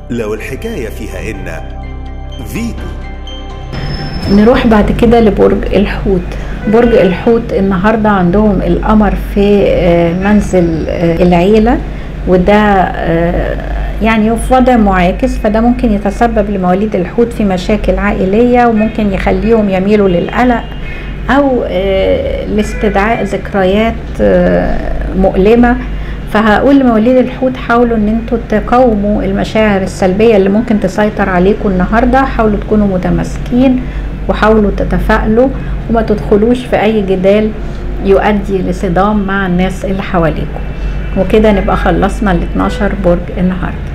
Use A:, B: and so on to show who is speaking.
A: لو الحكاية فيها إن فيتو
B: نروح بعد كده لبرج الحوت برج الحوت النهارده عندهم القمر في آه، منزل آه، العيله وده آه، يعني في وضع معاكس فده ممكن يتسبب لمواليد الحوت في مشاكل عائليه وممكن يخليهم يميلوا للقلق او آه، لاستدعاء ذكريات آه، مؤلمه فهقول لمواليد الحوت حاولوا ان انتوا تقاوموا المشاعر السلبيه اللي ممكن تسيطر عليكم النهارده حاولوا تكونوا متماسكين وحاولوا تتفائلوا وما تدخلوش في اي جدال يؤدي لصدام مع الناس اللي حواليكم وكده نبقى خلصنا ال 12 برج النهارده